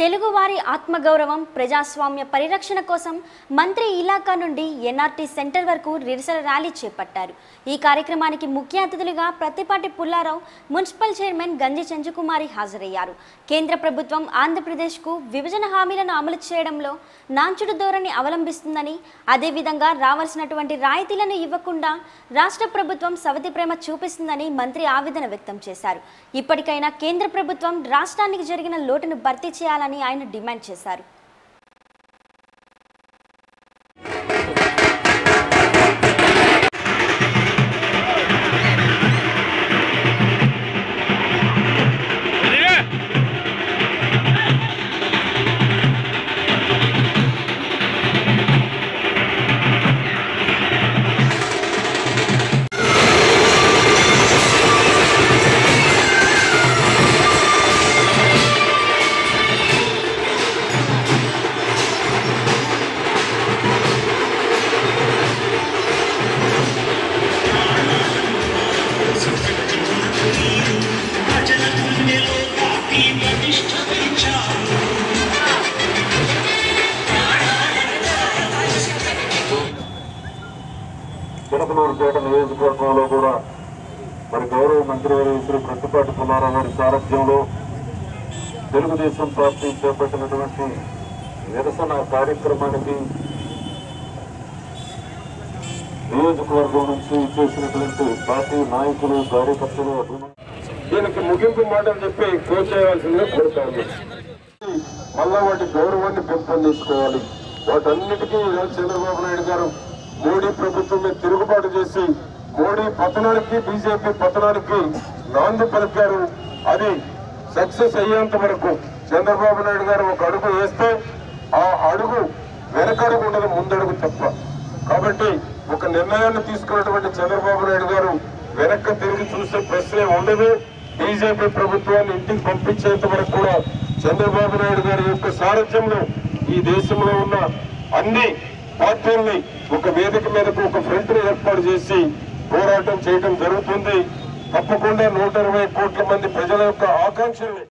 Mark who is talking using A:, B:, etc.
A: తెలుగువారి ఆత్మగౌరవం ప్రజాస్వామ్య పరిరక్షణ కోసం మంత్రి ఇలాకా నుండి ఎన్ఆర్టీ సెంటర్ వరకు నిరసన ర్యాలీ చేపట్టారు ఈ కార్యక్రమానికి ముఖ్య అతిథులుగా ప్రతిపాటి పుల్లారావు మున్సిపల్ చైర్మన్ గంజి చంచుకుమారి హాజరయ్యారు కేంద్ర ప్రభుత్వం ఆంధ్రప్రదేశ్కు విభజన హామీలను అమలు చేయడంలో నాంచుడు ధోరణి అవలంబిస్తుందని అదేవిధంగా రావాల్సినటువంటి రాయితీలను ఇవ్వకుండా రాష్ట్ర ప్రభుత్వం సవతి ప్రేమ చూపిస్తుందని మంత్రి ఆవేదన వ్యక్తం చేశారు ఇప్పటికైనా కేంద్ర ప్రభుత్వం రాష్ట్రానికి జరిగిన లోటును భర్తీ చేయాలని ఆయన డిమాండ్ చేశారు
B: చిలకలూరుపేట నియోజకవర్గంలో కూడా మరి గౌరవ మంత్రివర్యులు శ్రీ ప్రతిపాటి పుల్లారావు గారి సారథ్యంలో తెలుగుదేశం పార్టీ చేపట్టినటువంటి నిరసన కార్యక్రమానికి నియోజకవర్గం నుంచి చేసినటువంటి పార్టీ నాయకులు కార్యకర్తలు అభిమానులు దీనికి ముగింపు మాటలు చెప్పి కోచేయవలసిందిగా కోరుతాను మళ్ళా వాటి గౌరవాన్ని పెంపొందించుకోవాలి వాటన్నిటికీ ఈరోజు చంద్రబాబు నాయుడు గారు మోడీ ప్రభుత్వం మీద తిరుగుబాటు చేసి మోడీ పతనానికి బీజేపీ పతనానికి నాంది పలికారు అది సక్సెస్ అయ్యేంత వరకు చంద్రబాబు నాయుడు గారు ఒక అడుగు వేస్తే ఆ అడుగు వెనకడుగు ఉండదు ముందడుగు తప్ప కాబట్టి ఒక నిర్ణయాన్ని తీసుకున్నటువంటి చంద్రబాబు నాయుడు గారు వెనక్కి తిరిగి చూసే ప్రశ్నే ఉండదు బీజేపీ ప్రభుత్వాన్ని ఇంటికి పంపించేంత వరకు కూడా చంద్రబాబు నాయుడు గారి యొక్క సారథ్యంలో ఈ దేశంలో ఉన్న అన్ని పార్టీల్ని ఒక వేదిక మీదకు ఒక ఫ్రంట్ ఏర్పాటు చేసి పోరాటం చేయడం జరుగుతుంది తప్పకుండా నూట ఇరవై కోట్ల మంది ప్రజల యొక్క ఆకాంక్షల్ని